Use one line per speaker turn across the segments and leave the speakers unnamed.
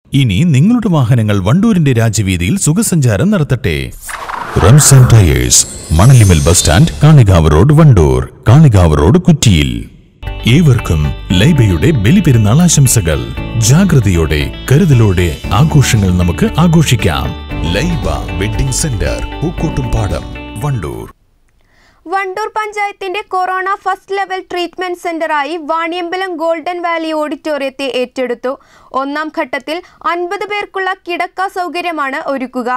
ഇനി നിങ്ങളുടെ വാഹനങ്ങൾ വണ്ടൂരിന്റെ രാജവീതിയിൽ സുഖസഞ്ചാരം നടത്തട്ടെ Ramzan tyres Manalimal bus stand Kalikavu road Wandoor Kalikavu road കുറ്റിയിൽ ഏവർക്കും ലൈബയുടെ ബലിപെരുന്നാൾ ആശംസകൾ ജാഗ്രതയോടെ കരുതലോടെ ആഘോഷങ്ങൾ നമുക്ക് ആഘോഷിക്കാം ലൈബ വെഡിംഗ് സെന്റർ പൂക്കോട്ടുംപാടം വണ്ടൂർ
വണ്ടൂർ പഞ്ചായത്തിന്റെ കൊറോണ ഫസ്റ്റ് ലെവൽ ട്രീറ്റ്മെന്റ് സെന്ററായി വാണിയമ്പലം ഗോൾഡൻ വാലി ഓഡിറ്റോറിയത്തെ ഏറ്റെടുത്തു ഒന്നാം ഘട്ടത്തിൽ അൻപത് പേർക്കുള്ള കിടക്ക സൗകര്യമാണ് ഒരുക്കുക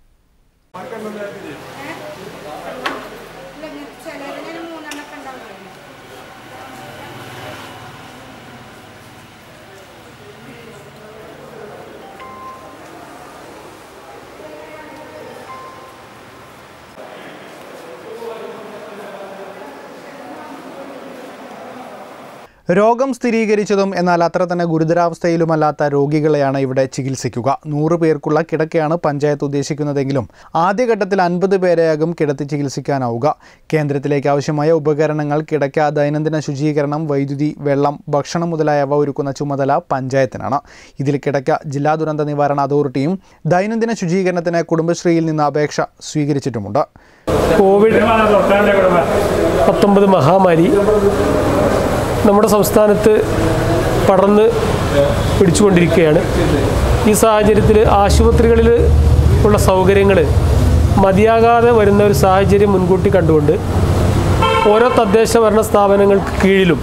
രോഗം സ്ഥിരീകരിച്ചതും എന്നാൽ അത്ര തന്നെ ഗുരുതരാവസ്ഥയിലുമല്ലാത്ത രോഗികളെയാണ് ഇവിടെ ചികിത്സിക്കുക നൂറ് പേർക്കുള്ള കിടക്കയാണ് പഞ്ചായത്ത് ഉദ്ദേശിക്കുന്നതെങ്കിലും ആദ്യഘട്ടത്തിൽ അൻപത് പേരെയാകും കിടത്തി ചികിത്സിക്കാനാവുക കേന്ദ്രത്തിലേക്ക് ആവശ്യമായ ഉപകരണങ്ങൾ കിടക്ക ദൈനംദിന ശുചീകരണം വൈദ്യുതി വെള്ളം ഭക്ഷണം മുതലായവ ഒരുക്കുന്ന ചുമതല പഞ്ചായത്തിനാണ് ഇതിൽ കിടക്ക ജില്ലാ ദുരന്ത നിവാരണ അതോറിറ്റിയും ദൈനംദിന ശുചീകരണത്തിന് കുടുംബശ്രീയിൽ നിന്ന് അപേക്ഷ സ്വീകരിച്ചിട്ടുമുണ്ട്
കോവിഡ് പത്തൊമ്പത് മഹാമാരി നമ്മുടെ സംസ്ഥാനത്ത് പടർന്ന് പിടിച്ചുകൊണ്ടിരിക്കുകയാണ് ഈ സാഹചര്യത്തിൽ ആശുപത്രികളിൽ ഉള്ള സൗകര്യങ്ങൾ മതിയാകാതെ വരുന്ന ഒരു സാഹചര്യം മുൻകൂട്ടി കണ്ടുകൊണ്ട് ഓരോ തദ്ദേശ ഭരണ സ്ഥാപനങ്ങൾക്ക് കീഴിലും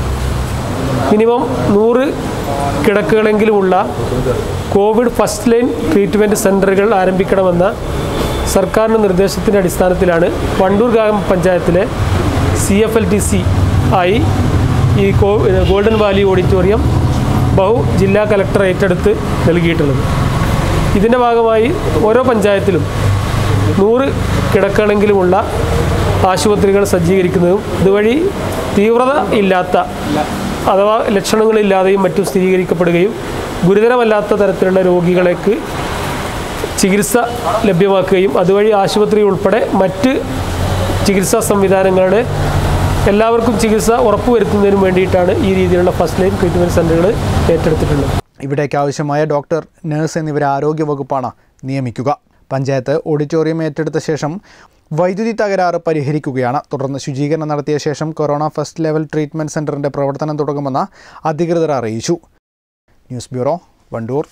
മിനിമം നൂറ് കിടക്കുകളെങ്കിലുമുള്ള കോവിഡ് ഫസ്റ്റ് ലൈൻ ട്രീറ്റ്മെൻറ്റ് സെൻറ്ററുകൾ ആരംഭിക്കണമെന്ന സർക്കാരിൻ്റെ നിർദ്ദേശത്തിൻ്റെ അടിസ്ഥാനത്തിലാണ് വണ്ടൂർ ഗ്രാമപഞ്ചായത്തിലെ C F L T C ആയി ഈ കോ ഗോൾഡൻ വാലി ഓഡിറ്റോറിയം ബഹു ജില്ലാ കലക്ടർ ഏറ്റെടുത്ത് നൽകിയിട്ടുള്ളത് ഇതിൻ്റെ ഭാഗമായി ഓരോ പഞ്ചായത്തിലും നൂറ് കിടക്കളെങ്കിലുമുള്ള ആശുപത്രികൾ സജ്ജീകരിക്കുന്നതും ഇതുവഴി തീവ്രത ഇല്ലാത്ത അഥവാ ലക്ഷണങ്ങളില്ലാതെയും മറ്റും സ്ഥിരീകരിക്കപ്പെടുകയും ഗുരുതരമല്ലാത്ത തരത്തിലുള്ള രോഗികളേക്ക് ചികിത്സ ലഭ്യമാക്കുകയും അതുവഴി ആശുപത്രി ഉൾപ്പെടെ മറ്റ് ചികിത്സാ സംവിധാനങ്ങളുടെ എല്ലാവർക്കും ചികിത്സ ഉറപ്പുവരുത്തുന്നതിനും വേണ്ടിയിട്ടാണ് ഈ രീതിയിലുള്ള ഫസ്റ്റ് ലൈൻ ട്രീറ്റ്മെൻറ്റ് സെൻ്ററുകൾ ഏറ്റെടുത്തിട്ടുള്ളത്
ഇവിടേക്ക് ആവശ്യമായ ഡോക്ടർ നഴ്സ് എന്നിവരെ ആരോഗ്യവകുപ്പാണ് നിയമിക്കുക പഞ്ചായത്ത് ഓഡിറ്റോറിയം ഏറ്റെടുത്ത ശേഷം വൈദ്യുതി തകരാറ് പരിഹരിക്കുകയാണ് തുടർന്ന് ശുചീകരണം നടത്തിയ ശേഷം കൊറോണ ഫസ്റ്റ് ലെവൽ ട്രീറ്റ്മെൻറ്റ് സെൻ്ററിൻ്റെ പ്രവർത്തനം തുടങ്ങുമെന്ന് അധികൃതർ അറിയിച്ചു news bureau Wandoor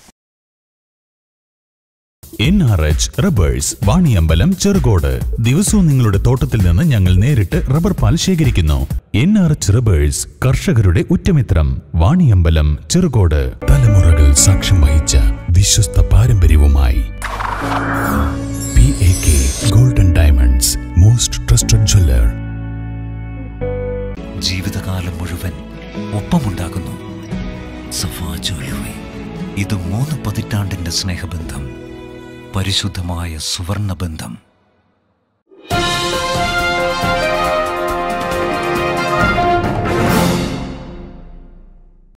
N R H rubbers Vaniyambalam Cherukode ദിവസവും നിങ്ങളുടെ തോട്ടത്തിൽ നിന്ന് ഞങ്ങൾ നേരിട്ട് റബ്ബർ പാൽ ശേഖരിക്കുന്നു എൻ ആർ എച്ച് റബ്ബേഴ്സ് കർഷകരുടെ ഉറ്റമിത്രം വാണിയമ്പലം ചെറുകോട് തലമുറകൾ സാക്ഷ്യം വഹിച്ച വിശ്വസ്ത പാരമ്പര്യവുമായി P A K golden diamonds most trusted jeweller
ജീവിതകാലം മുഴുവൻ ഒപ്പമുണ്ടാകുന്നു സഫാ ജ്വല്ലറി ഇത് മൂന്ന് പതിറ്റാണ്ടിന്റെ സ്നേഹബന്ധം പരിശുദ്ധമായ സുവർണബന്ധം